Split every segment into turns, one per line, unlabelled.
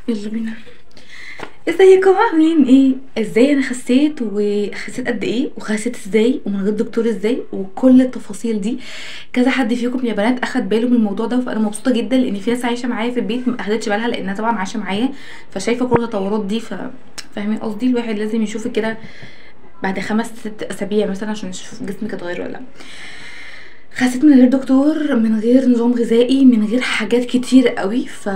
يلا بينا ازيكم عاملين ايه ازاي انا خسيت وخسيت قد ايه وخسيت ازاي ومن غير دكتور ازاي وكل التفاصيل دي كذا حد فيكم يا بنات اخد باله من الموضوع ده فانا مبسوطه جدا لان في ناس عايشه معايا في البيت ما اخدتش بالها لانها طبعا عايشه معايا فشايفه كل التطورات دي ف فاهمين قصدي الواحد لازم يشوف كده بعد خمس ست اسابيع مثلا عشان يشوف جسمك اتغير ولا لا خسيت من غير دكتور من غير نظام غذائي من غير حاجات كتير قوي ف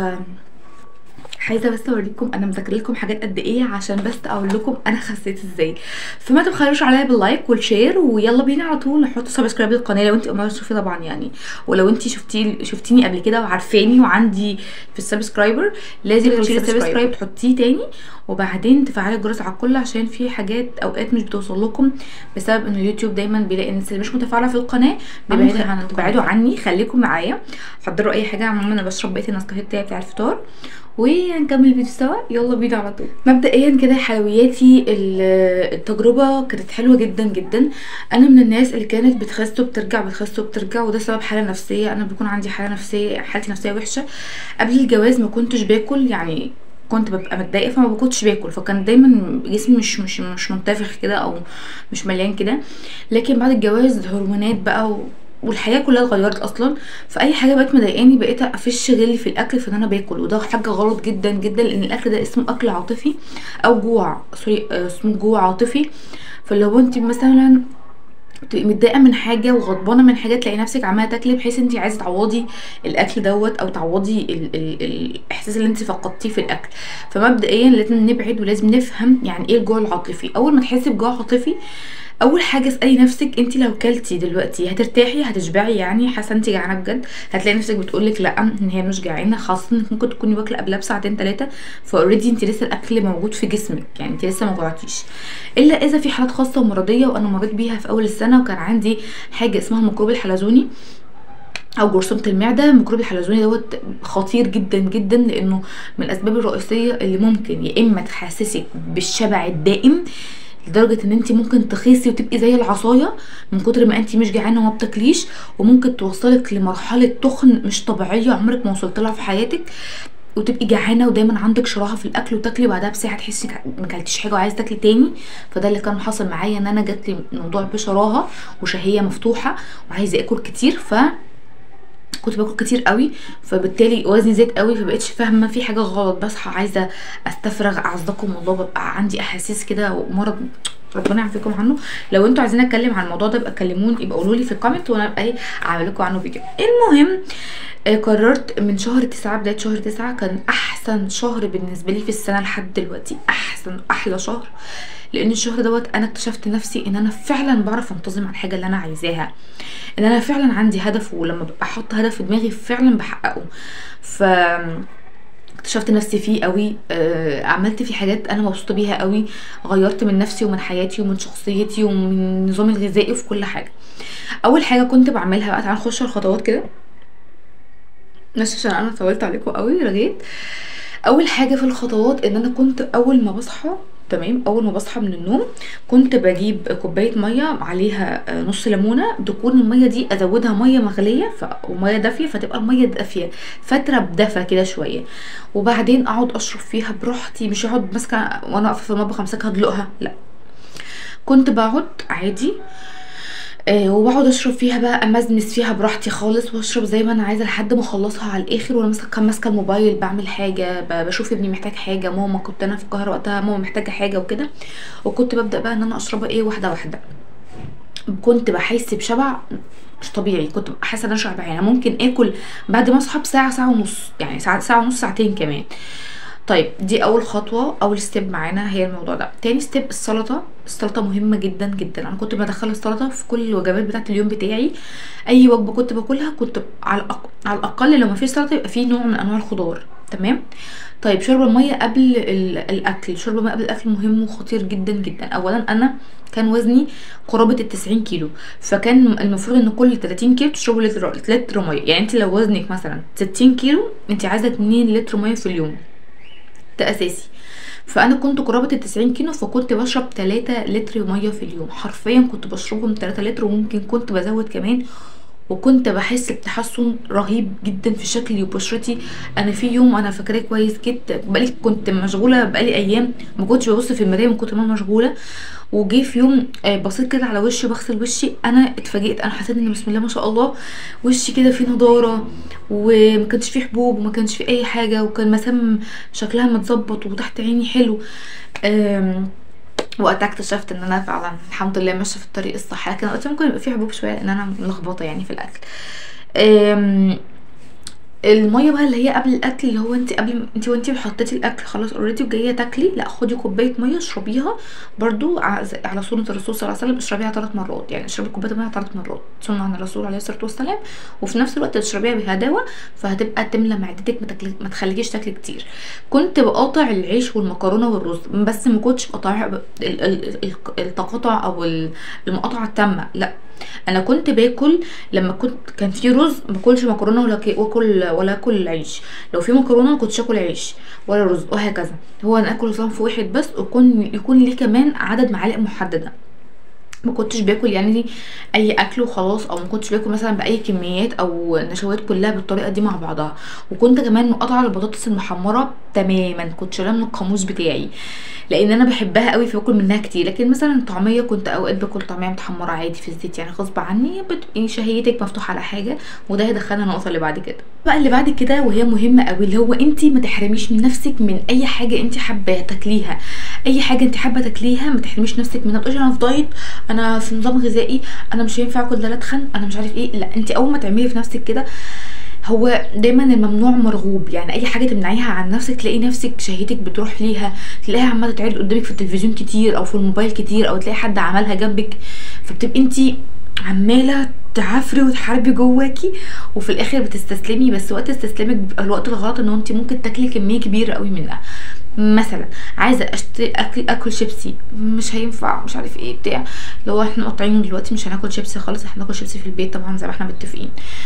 عايزه بس اوريكم انا مذاكره لكم حاجات قد ايه عشان بس اقول لكم انا خسيت ازاي فما تبخلوش عليا باللايك والشير ويلا بينا على طول نحط سبسكرايب للقناه لو انت اول مره تشوفي طبعا يعني ولو انت شفتي شفتيني قبل كده وعارفاني وعندي في السبسكرايبر لازم تشيلي السبسكرايب تحطيه تاني وبعدين تفعلي الجرس على الكل عشان في حاجات اوقات مش بتوصل لكم بسبب ان اليوتيوب دايما بيلاقي الناس اللي مش متفاعله في القناه بيبعدوا عن بيبعدوا عني خليكم معايا حضروا اي حاجه عموما انا بشرب بقيه النسكافيه بتاعي بتاع الفطار وهنكمل الفيديو سوا يلا بينا على طول مبدئيا كده حلوياتي التجربه كانت حلوه جدا جدا انا من الناس اللي كانت بتخس وبترجع بتخس وبترجع وده سبب حاله نفسيه انا بيكون عندي حاله نفسيه حالتي نفسيه وحشه قبل الجواز ما كنتش باكل يعني كنت ببقى متضايقه فما كنتش باكل فكان دايما جسمي مش مش مش منتفخ كده او مش مليان كده لكن بعد الجواز هرمونات بقى و والحياه كلها اتغيرت اصلا فاي حاجه بقت مضايقاني بقيت افش غلي في الاكل في ان انا باكل وده حاجه غلط جدا جدا لان الاكل ده اسمه اكل عاطفي او جوع سوري اسمه جوع عاطفي فلو انت مثلا تبقي متضايقه من حاجه وغضبانه من حاجه تلاقي نفسك عماله تاكلي بحيث انت عايزه تعوضي الاكل دوت او تعوضي ال ال الاحساس اللي انت فقدتيه في الاكل فمبدئيا لازم نبعد ولازم نفهم يعني ايه الجوع العاطفي اول ما تحسي بجوع عاطفي اول حاجه اسالي نفسك انت لو كلتي دلوقتي هترتاحي هتشبعي يعني حاسه انت جعانه بجد هتلاقي نفسك بتقولك لا ان هي مش جعانه خاصه انك ممكن تكوني واكله قبلها بساعتين ثلاثه فاوريدي انت لسه الاكل موجود في جسمك يعني انت لسه ما جوعتيش الا اذا في حالات خاصه ومرضيه وانا مريت بيها في اول السنه وكان عندي حاجه اسمها الميكروب الحلزوني او جرثومه المعده ميكروب الحلزوني دوت خطير جدا جدا لانه من الاسباب الرئيسيه اللي ممكن يا اما تحسسك بالشبع الدائم لدرجه ان انت ممكن تخيسي وتبقي زي العصايه من كتر ما انت مش جعانه وما بتاكليش وممكن توصلك لمرحله تخن مش طبيعيه عمرك ما وصلت لها في حياتك وتبقي جعانه ودايما عندك شراهه في الاكل وتاكلي بعدها بساعه تحسي ما اكلتيش حاجه وعايزه تاكلي تاني فده اللي كان حاصل معايا ان انا جات لي موضوع بشراهه وشهيه مفتوحه وعايزه اكل كتير ف كنت باكل كتير قوي فبالتالي وزني زاد قوي فبقيتش فاهمه في حاجه غلط بصحى عايزه استفرغ اعزكم الله ببقى عندي احاسيس كده ومرض ربنا يعافيكم عنه لو انتوا عايزين اتكلم عن الموضوع ده يبقى كلموني يبقى قولوا لي في الكومنت وانا ابقى ايه اعمل لكم عنه فيديو المهم آه قررت من شهر تسعة بداية شهر تسعة كان احسن شهر بالنسبة لي في السنة لحد دلوقتي احسن احلى شهر لان الشهر دوت انا اكتشفت نفسي ان انا فعلا بعرف انتظم على الحاجه اللي انا عايزاها ان انا فعلا عندي هدف ولما ببقى احط هدف في دماغي فعلا بحققه ف اكتشفت نفسي فيه قوي آه عملت فيه حاجات انا مبسوطه بيها قوي غيرت من نفسي ومن حياتي ومن شخصيتي ومن نظامي الغذائي وفي كل حاجه اول حاجه كنت بعملها بقى تعالى نخش الخطوات كده مش عشان انا طولت عليكم قوي رغيت اول حاجه في الخطوات ان انا كنت اول ما بصحى تمام اول ما بصحى من النوم كنت بجيب كوبايه ميه عليها نص ليمونه تكون الميه دي ازودها ميه مغليه ف... وميه دافيه فتبقى الميه دافيه فتره بدفى كده شويه وبعدين اقعد اشرب فيها براحتي مش اقعد ماسكه وانا واقفه في المطبخ امسكها ادلقها لا كنت بقعد عادي آه وبقعد اشرب فيها بقى امزمز فيها براحتي خالص واشرب زي ما انا عايزه لحد ما اخلصها على الاخر وانا ماسكه ماسكه الموبايل بعمل حاجه بشوف ابني محتاج حاجه ماما كنت انا في القاهره وقتها ماما محتاجه حاجه وكده وكنت ببدا بقى ان انا اشربها ايه واحده واحده كنت بحس بشبع مش طبيعي كنت حاسه ان انا شبعانه ممكن اكل بعد ما اصحى بساعه ساعه ونص يعني ساعه ساعه ونص ساعتين كمان طيب دي اول خطوه اول ستيب معانا هي الموضوع ده تاني ستيب السلطه السلطه مهمه جدا جدا انا كنت بدخل السلطه في كل الوجبات بتاعه اليوم بتاعي اي وجبه كنت باكلها كنت على الأقل على الاقل لو ما فيش سلطه يبقى في نوع من انواع الخضار تمام طيب شرب الميه قبل الاكل شرب الميه قبل الاكل مهم وخطير جدا جدا اولا انا كان وزني قرابه ال 90 كيلو فكان المفروض ان كل 30 كيلو تشربوا لتر لتر ميه يعني انت لو وزنك مثلا 60 كيلو انت عايزه 2 لتر ميه في اليوم ده اساسي فانا كنت قرابه ال 90 كيلو فكنت بشرب 3 لتر ميه في اليوم حرفيا كنت بشربهم 3 لتر وممكن كنت بزود كمان وكنت بحس بتحسن رهيب جدا في شكلي وبشرتي انا في يوم انا فاكراه كويس جدا بقالي كنت مشغوله بقالي ايام ما كنتش ببص في المرايه من كتر ما انا مشغوله وجي في يوم آه، بصيت كده على وشي بغسل وشي انا اتفاجئت انا حسيت ان بسم الله ما شاء الله وشي كده فيه نضاره وما كانش فيه حبوب وما كانش فيه اي حاجه وكان مسام شكلها متظبط وتحت عيني حلو آم، وقتها اكتشفت ان انا فعلا الحمد لله ماشيه في الطريق الصح لكن وقتها ممكن يبقى فيه حبوب شويه لان انا ملخبطه يعني في الاكل آم، الميه بقى اللي هي قبل الاكل اللي هو انت قبل انت وانت حطيتي الاكل خلاص اوريدي وجايه تاكلي لا خدي كوبايه ميه اشربيها برضو ع- زي- على سنه الرسول صلى الله عليه وسلم اشربيها ثلاث مرات يعني اشربي كوبايه ميه ثلاث مرات سنه عن الرسول عليه الصلاه والسلام وفي نفس الوقت تشربيها بهداوه فهتبقى تملى معدتك ما, تاكلي- ما تخليكيش تاكلي كتير كنت بقاطع العيش والمكرونه والرز بس ما كنتش بقطع ال- ال- ال- التقاطع او ال- المقاطعه التامه لا انا كنت باكل لما كنت كان في رز ما باكلش مكرونه ولا كي واكل ولا اكل عيش لو في مكرونه ما كنتش اكل عيش ولا رز وهكذا هو انا اكل صنف واحد بس ويكون يكون ليه كمان عدد معالق محدده ما كنتش باكل يعني اي اكل وخلاص او ما كنتش باكل مثلا باي كميات او نشويات كلها بالطريقه دي مع بعضها وكنت كمان مقاطعه البطاطس المحمره تماما كنت شايلها من القاموس بتاعي لان انا بحبها قوي فباكل منها كتير لكن مثلا الطعميه كنت اوقات باكل طعميه متحمره عادي في الزيت يعني غصب عني بتبقي شهيتك مفتوحه على حاجه وده هيدخلنا النقطه اللي بعد كده بقى اللي بعد كده وهي مهمه قوي اللي هو انت ما تحرميش من نفسك من اي حاجه انت حابه تاكليها اي حاجه انت حابه تاكليها ما تحرميش نفسك منها ما تقوليش انا في دايت انا في نظام غذائي انا مش هينفع اكل ده لا اتخن انا مش عارف ايه لا انت اول ما تعملي في نفسك كده هو دايما الممنوع مرغوب يعني اي حاجه تمنعيها عن نفسك تلاقي نفسك شهيتك بتروح ليها تلاقيها عماله تعرض قدامك في التلفزيون كتير او في الموبايل كتير او تلاقي حد عملها جنبك فبتبقي انت عماله تعافري وتحاربي جواكي وفي الاخر بتستسلمي بس وقت استسلامك بيبقى الوقت الغلط ان انت ممكن تاكلي كميه كبيره قوي منها مثلا عايزه اشتري اكل اكل شيبسي مش هينفع مش عارف ايه بتاع لو احنا مقطعينه دلوقتي مش هناكل شيبسي خالص احنا هناكل شيبسي في البيت طبعا زي ما احنا متفقين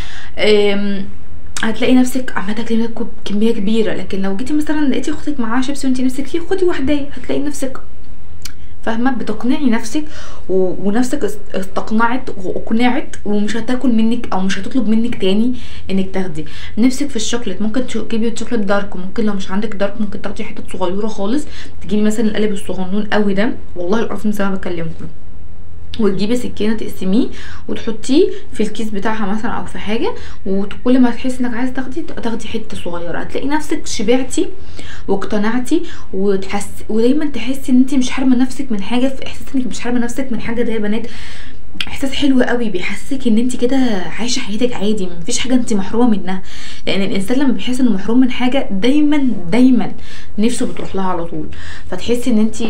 أم، هتلاقي نفسك عماله تاكلي منها كوب- كميه كبيره لكن لو جيتي مثلا لقيتي اختك معاها شيبسي وانت نفسك فيه خدي واحده هتلاقي نفسك فاهمه بتقنعي نفسك و... ونفسك است- استقنعت واقنعت ومش هتاكل منك او مش هتطلب منك تاني انك تاخدي نفسك في الشوكليت ممكن تجيبي شوكليت دارك ممكن لو مش عندك دارك ممكن تاخدي حته صغيره خالص تجيبي مثلا القالب الصغنون قوي ده والله العظيم زي ما بكلمكم وتجيبي سكينه تقسميه وتحطيه في الكيس بتاعها مثلا او في حاجه وكل ما تحسي انك عايزه تاخدي تاخدي حته صغيره هتلاقي نفسك شبعتي واقتنعتي وتحس ودايما تحسي ان انت مش حارمه نفسك من حاجه في احساس انك مش حارمه نفسك من حاجه ده يا بنات احساس حلو قوي بيحسسك ان انت كده عايشه حياتك عادي مفيش حاجه انت محرومه منها لان الانسان لما بيحس انه محروم من حاجه دايما دايما نفسه بتروح لها على طول فتحسي ان انت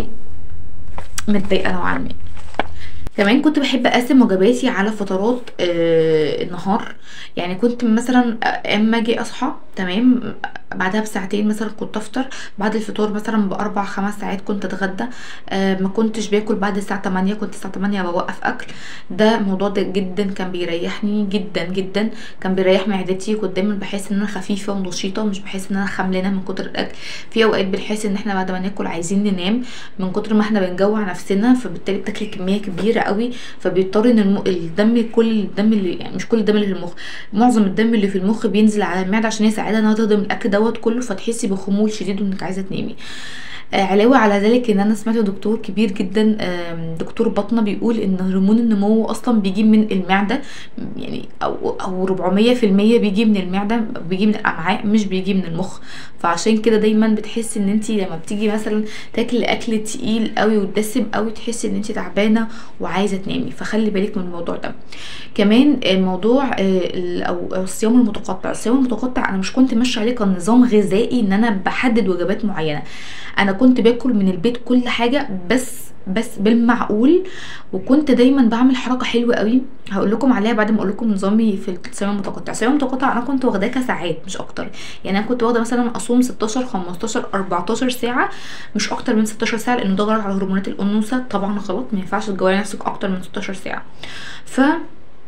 متضايقه نوعا ما كمان كنت بحب اقسم وجباتي على فترات آه النهار يعني كنت مثلا اما اجي اصحى تمام بعدها بساعتين مثلا كنت افطر بعد الفطار مثلا باربع خمس ساعات كنت اتغدى آه ما كنتش باكل بعد الساعه 8 كنت الساعه 8 بوقف اكل ده الموضوع ده جدا كان بيريحني جدا جدا كان بيريح معدتي كنت دايما بحس ان انا خفيفه ونشيطه مش بحس ان انا خاملانه من كتر الاكل في اوقات بنحس ان احنا بعد ما ناكل عايزين ننام من كتر ما احنا بنجوع نفسنا فبالتالي بتاكلي كميه كبيره قوي فبيضطر ان الم... الدم كل الدم اللي يعني مش كل الدم اللي في المخ معظم الدم اللي في المخ بينزل على المعده عشان يساعدها انها تهضم الاكل دوت كله فتحسي بخمول شديد وانك عايزه تنامي آه علاوه على ذلك ان انا سمعت دكتور كبير جدا آم، دكتور بطنه بيقول ان هرمون النمو اصلا بيجي من المعده يعني او او 400% بيجي من المعده بيجي من الامعاء مش بيجي من المخ فعشان كده دايما بتحسي ان انت لما بتيجي مثلا تاكلي اكل تقيل قوي ودسم قوي تحسي ان انت تعبانه وعايزه تنامي فخلي بالك من الموضوع ده كمان الموضوع آه، ال- او أو الصيام المتقطع الصيام المتقطع انا مش كنت ماشيه عليه كان نظام غذائي ان انا بحدد وجبات معينه انا كنت باكل من البيت كل حاجه بس بس بالمعقول وكنت دايما بعمل حركه حلوه قوي هقول لكم عليها بعد ما اقول لكم نظامي في الصيام المتقطع الصيام المتقطع انا كنت واخداه كساعات مش اكتر يعني انا كنت واخده مثلا اصوم 16 15 14 ساعه مش اكتر من 16 ساعه لانه ده غلط على هرمونات الانوثه طبعا غلط ما ينفعش تجوعي نفسك اكتر من 16 ساعه ف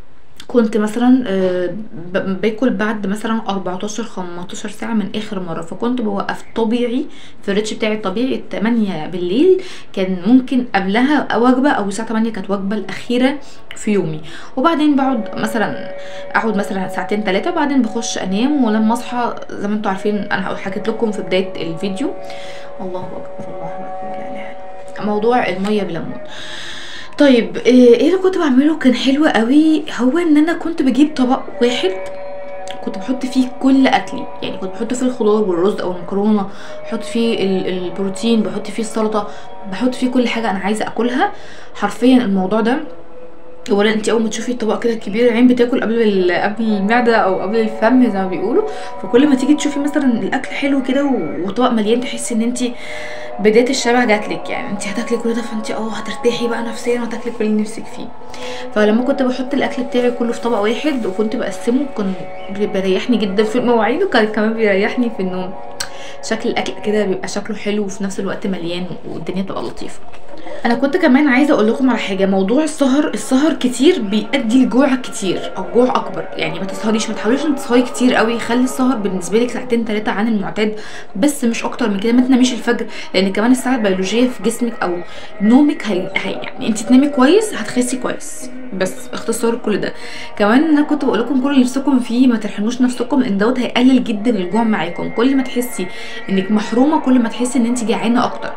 كنت مثلا آه، ب- باكل بعد مثلا 14 15 ساعه من اخر مره فكنت بوقف طبيعي في الريتش بتاعي الطبيعي 8 بالليل كان ممكن قبلها وجبه او الساعه 8 كانت وجبه الاخيره في يومي وبعدين بقعد مثلا اقعد مثلا ساعتين ثلاثه وبعدين بخش انام ولما اصحى زي ما انتم عارفين انا حكيت لكم في بدايه الفيديو الله اكبر الله اكبر لا اله الا الله. موضوع الميه بليمون طيب ايه إيه اللي كنت بعمله كان حلو قوي هو ان انا كنت بجيب طبق واحد كنت بحط فيه كل اكلي يعني كنت بحط فيه الخضار والرز او المكرونه بحط فيه ال- البروتين بحط فيه السلطه بحط فيه كل حاجه انا عايزه اكلها حرفيا الموضوع ده اولا انت اول ما تشوفي الطبق كده كبير العين بتاكل قبل ال- قبل المعده او قبل الفم زي ما بيقولوا فكل ما تيجي تشوفي مثلا الاكل حلو كده و- وطبق مليان تحسي ان انت بدايه الشبع جاتلك يعني انت هتاكلي كل ده فانت اه هترتاحي بقى نفسيا وهتاكلي كل اللي نفسك فيه فلما كنت بحط الاكل بتاعي كله في طبق واحد وكنت بقسمه كان بي- بيريحني جدا في المواعيد وكان كمان بيريحني في النوم شكل الاكل كده بيبقى شكله حلو وفي نفس الوقت مليان والدنيا بتبقى لطيفه انا كنت كمان عايزه اقول لكم على حاجه موضوع السهر السهر كتير بيؤدي لجوع كتير او جوع اكبر يعني ما تسهريش ما تحاوليش ان تسهري كتير قوي خلي السهر بالنسبه لك ساعتين ثلاثه عن المعتاد بس مش اكتر من كده ما تناميش الفجر لان كمان الساعه البيولوجيه في جسمك او نومك هي, هي يعني انت تنامي كويس هتخسي كويس بس اختصار كل ده كمان انا كنت بقول لكم كل اللي نفسكم فيه ما ترحموش نفسكم ان دوت هيقلل جدا الجوع معاكم كل ما تحسي انك محرومه كل ما تحسي ان انت جعانه اكتر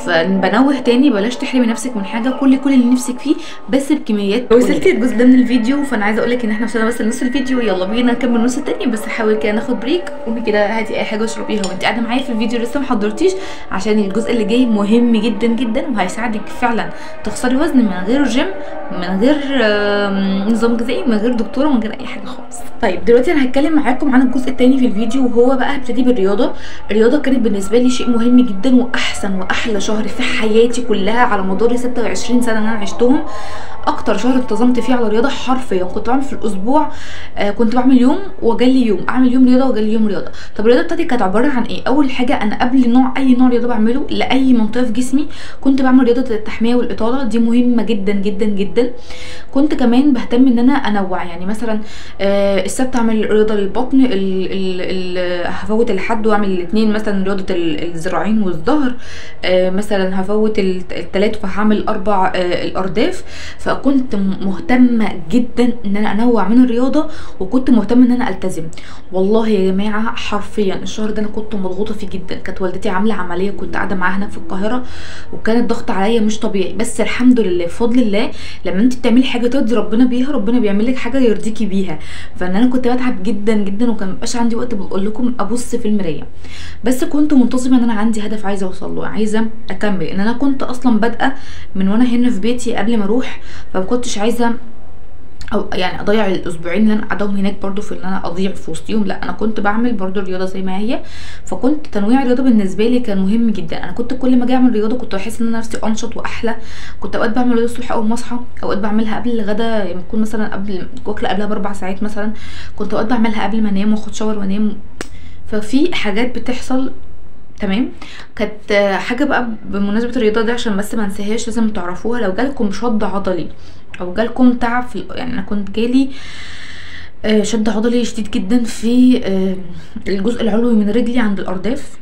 فبنوه تاني بلاش تحرمي نفسك من حاجه كل كل اللي نفسك فيه بس بكميات وصلت الجزء ده من الفيديو فانا عايزه اقول لك ان احنا وصلنا بس لنص الفيديو يلا بينا نكمل النص التاني بس حاول كده ناخد بريك قومي كده هاتي اي حاجه اشربيها وانت قاعده معايا في الفيديو لسه ما حضرتيش عشان الجزء اللي جاي مهم جدا جدا وهيساعدك فعلا تخسري وزن من غير جيم من غير آم، نظام غذائي من غير دكتوره من غير اي حاجه خالص طيب دلوقتي انا هتكلم معاكم عن الجزء التاني في الفيديو وهو بقى هبتدي بالرياضه الرياضه كانت بالنسبه لي شيء مهم جدا واحسن واحلى شهر في حياتي كلها على مدار 26 سنه اللي انا عشتهم اكتر شهر انتظمت فيه على الرياضه حرفيا كنت بعمل في الاسبوع آه كنت بعمل يوم وجالي يوم اعمل يوم رياضه وجالي يوم رياضه طب الرياضه بتاعتي كانت عباره عن ايه اول حاجه انا قبل نوع اي نوع رياضه بعمله لاي منطقه في جسمي كنت بعمل رياضه التحميه والاطاله دي مهمه جدا جدا جدا كنت كمان بهتم ان انا انوع يعني مثلا آه السبت اعمل رياضه للبطن ال- ال- ال- هفوت الحد واعمل الاثنين مثلا رياضه ال- الذراعين والظهر آه مثلا هفوت الثلاث فهعمل اربع آه الارداف فكنت م- مهتمه جدا ان انا انوع من الرياضه وكنت مهتمه ان انا التزم والله يا جماعه حرفيا الشهر ده انا كنت مضغوطه فيه جدا كانت والدتي عامله عمليه كنت قاعده معاها هناك في القاهره وكان الضغط عليا مش طبيعي بس الحمد لله بفضل الله لما انت بتعملي حاجه ترضي ربنا بيها ربنا بيعمل لك حاجه يرضيكي بيها فان انا كنت بتعب جدا جدا وكان مبقاش عندي وقت بقول لكم ابص في المرايه بس كنت منتظمه ان انا عندي هدف عايزه اوصل له عايزه اكمل ان انا كنت اصلا بادئه من وانا هنا في بيتي قبل ما اروح فما كنتش عايزه او يعني اضيع الاسبوعين اللي انا قاعدهم هناك برضو في ان انا اضيع في وسطيهم لا انا كنت بعمل برضو الرياضه زي ما هي فكنت تنويع الرياضه بالنسبه لي كان مهم جدا انا كنت كل ما اجي اعمل رياضه كنت بحس ان انا نفسي انشط واحلى كنت اوقات بعمل رياضه الصبح اول ما اصحى اوقات بعملها قبل الغدا يعني بكون مثلا قبل واكله قبلها باربع ساعات مثلا كنت اوقات بعملها قبل ما انام واخد شاور وانام ففي حاجات بتحصل تمام كانت آه، حاجه بقى بمناسبه الرياضه دي عشان بس ما انساهاش لازم تعرفوها لو جالكم شد عضلي او جالكم تعب في يعني انا كنت جالي آه، شد عضلي شديد جدا في آه، الجزء العلوي من رجلي عند الارداف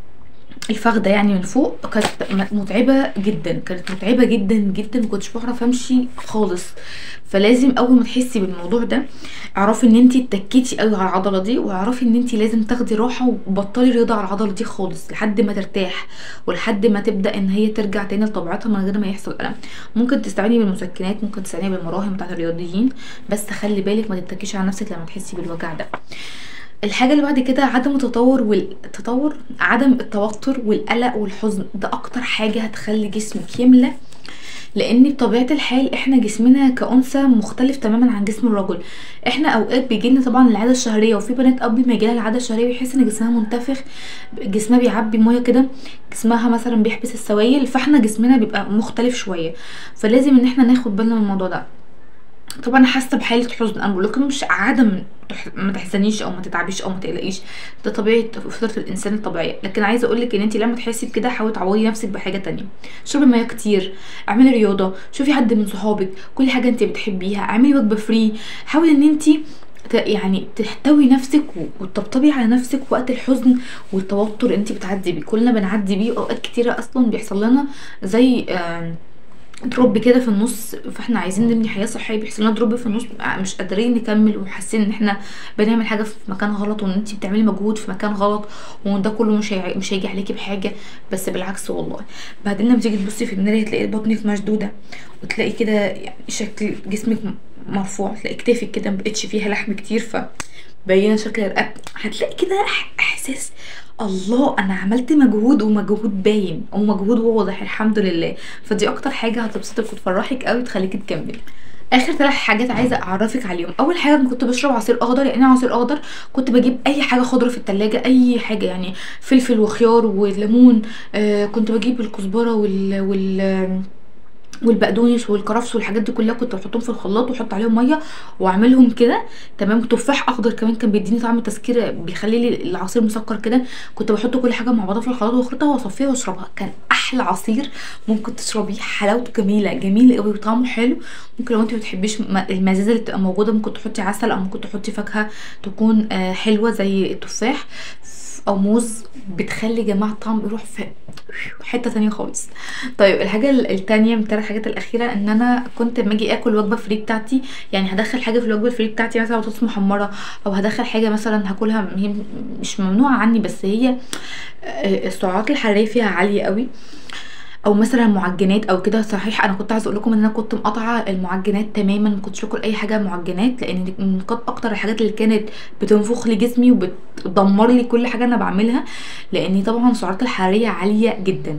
الفخده يعني من فوق كانت م- متعبه جدا كانت متعبه جدا جدا ما كنتش بعرف امشي خالص فلازم اول ما تحسي بالموضوع ده اعرفي ان انت اتكيتي قوي على العضله دي واعرفي ان انت لازم تاخدي راحه وبطلي رياضه على العضله دي خالص لحد ما ترتاح ولحد ما تبدا ان هي ترجع تاني لطبيعتها من غير ما يحصل الم ممكن تستعيني بالمسكنات ممكن تستعيني بالمراهم بتاعت الرياضيين بس خلي بالك ما تتكيش على نفسك لما تحسي بالوجع ده الحاجة اللي بعد كده عدم التطور والتطور عدم التوتر والقلق والحزن ده اكتر حاجة هتخلي جسمك يملى لان بطبيعه الحال احنا جسمنا كانثى مختلف تماما عن جسم الرجل احنا اوقات بيجيلنا طبعا العاده الشهريه وفي بنات قبل ما يجيلها العاده الشهريه بيحس ان جسمها منتفخ جسمها بيعبي ميه كده جسمها مثلا بيحبس السوائل فاحنا جسمنا بيبقى مختلف شويه فلازم ان احنا ناخد بالنا من الموضوع ده طبعا انا حاسه بحاله حزن انا بقول لكم مش عدم تح- ما تحزنيش او ما تتعبيش او ما تقلقيش ده طبيعه فطره الانسان الطبيعيه لكن عايزه اقول لك ان انت لما تحسي بكده حاولي تعوضي نفسك بحاجه تانية اشربي ميه كتير اعملي رياضه شوفي حد من صحابك كل حاجه انت بتحبيها اعملي وجبه فري حاولي ان انت ت- يعني تحتوي نفسك و- وتطبطبي على نفسك وقت الحزن والتوتر اللي انت بتعدي بيه كلنا بنعدي بيه اوقات كتيره اصلا بيحصل لنا زي آم، دروب كده في النص فاحنا عايزين نبني حياه صحيه بيحصل لنا دروب في النص بقى مش قادرين نكمل وحاسين ان احنا بنعمل حاجه في مكان غلط وان انت بتعملي مجهود في مكان غلط وان ده كله مش هيع- مش هيجي عليكي بحاجه بس بالعكس والله بعدين لما تيجي تبصي في المرايه تلاقي بطنك مشدوده وتلاقي كده يعني شكل جسمك م- مرفوع تلاقي كتافك كده مبقتش فيها لحم كتير ف باينه شكل رقبتك هتلاقي كده إح- احساس الله انا عملت مجهود ومجهود باين ومجهود واضح الحمد لله فدي اكتر حاجه هتبسطك وتفرحك قوي تخليكي تكملي اخر ثلاث حاجات عايزه اعرفك عليهم اول حاجه أنا كنت بشرب عصير اخضر يعني إيه عصير اخضر كنت بجيب اي حاجه خضره في التلاجة اي حاجه يعني فلفل وخيار وليمون آه كنت بجيب الكزبره وال وال والبقدونس والكرفس والحاجات دي كلها كنت بحطهم في الخلاط واحط عليهم ميه واعملهم كده تمام تفاح اخضر كمان كان بيديني طعم تسكير بيخلي لي العصير مسكر كده كنت بحط كل حاجه مع بعضها في الخلاط واخلطها واصفيها واشربها كان احلى عصير ممكن تشربيه حلاوته جميله جميل قوي وطعمه حلو ممكن لو انت ما بتحبيش م- المزازه اللي بتبقى موجوده ممكن تحطي عسل او ممكن تحطي فاكهه تكون آه، حلوه زي التفاح او موز بتخلي يا جماعه الطعم يروح في حته تانية خالص طيب الحاجه ال- التانية من الثلاث حاجات الاخيره ان انا كنت لما اجي اكل وجبه فري بتاعتي يعني هدخل حاجه في الوجبه الفري بتاعتي مثلا بطاطس محمره او هدخل حاجه مثلا هاكلها هي مش ممنوعه عني بس هي آه، السعرات الحراريه فيها عاليه قوي او مثلا معجنات او كده صحيح انا كنت عايزه اقول لكم ان انا كنت مقاطعه المعجنات تماما ما كنتش باكل اي حاجه معجنات لان دي من كانت اكتر الحاجات اللي كانت بتنفخ لي جسمي وبتدمر لي كل حاجه انا بعملها لان طبعا السعرات الحراريه عاليه جدا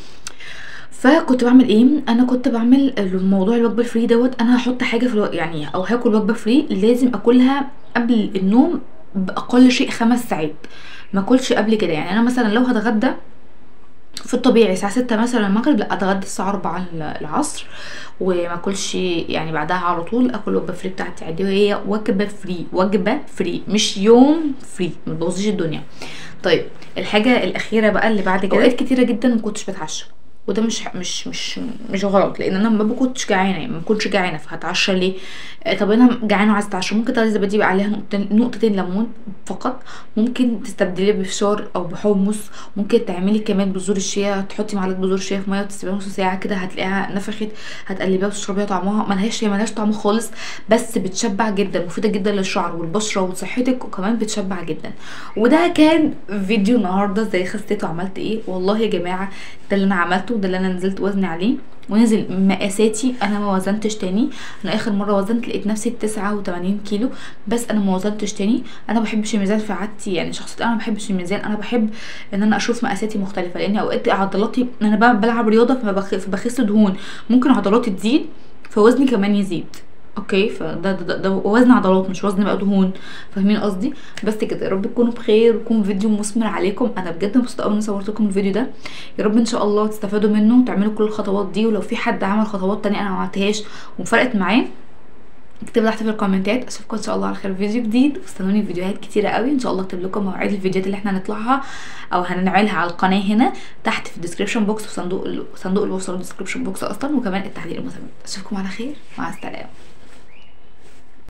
فكنت بعمل ايه انا كنت بعمل الموضوع الوجبه الفري دوت انا هحط حاجه في الو... يعني او هاكل وجبه فري لازم اكلها قبل النوم باقل شيء خمس ساعات ما اكلش قبل كده يعني انا مثلا لو هتغدى في الطبيعي الساعة ستة مثلا المغرب لا اتغدى الساعة أربعة العصر وما اكلش يعني بعدها على طول اكل وجبة فري بتاعتي عادي وهي وجبة فري وجبة فري مش يوم فري ما تبوظيش الدنيا طيب الحاجة الأخيرة بقى اللي بعد كده اوقات كتيرة جدا ما كنتش بتعشى وده مش مش مش مش غلط لان انا ما كنتش جعانه يعني ما كنتش جعانه فهتعشى ليه آه، طب انا جعانه وعايزه اتعشى ممكن تاخدي زبادي يبقى عليها نقطتين نقطتين ليمون فقط ممكن تستبدليه بفشار او بحمص ممكن تعملي كمان بذور الشيا تحطي معلقه بذور الشيا في ميه وتسيبيها نص ساعه كده هتلاقيها نفخت هتقلبيها وتشربيها طعمها ملهاش هي ملهاش طعم خالص بس بتشبع جدا مفيده جدا للشعر والبشره وصحتك وكمان بتشبع جدا وده كان فيديو النهارده ازاي خسيت وعملت ايه والله يا جماعه ده اللي انا عملته ده اللي انا نزلت وزني عليه ونزل مقاساتي انا ما وزنتش تاني انا اخر مره وزنت لقيت نفسي 89 كيلو بس انا ما وزنتش تاني انا ما بحبش الميزان في عادتي يعني شخصيتي انا ما بحبش الميزان انا بحب ان انا اشوف مقاساتي مختلفه لان اوقات عضلاتي انا ب- بلعب رياضه فبخ- فبخس دهون ممكن عضلاتي تزيد فوزني كمان يزيد اوكي فده ده, ده, ده وزن عضلات مش وزن بقى دهون فاهمين قصدي بس كده يا رب تكونوا بخير ويكون فيديو مثمر عليكم انا بجد مبسوطه قوي اني صورت لكم الفيديو ده يا رب ان شاء الله تستفادوا منه وتعملوا كل الخطوات دي ولو في حد عمل خطوات تانية انا ما عملتهاش وفرقت معاه اكتبوا تحت في الكومنتات اشوفكم ان شاء الله على خير في فيديو جديد واستنوني في فيديوهات كتيره قوي ان شاء الله اكتب لكم مواعيد الفيديوهات اللي احنا هنطلعها او هنعملها على القناه هنا تحت في الديسكربشن بوكس في صندوق ال- صندوق الوصول الديسكربشن بوكس اصلا وكمان التعليق المثبت اشوفكم على خير مع السلامه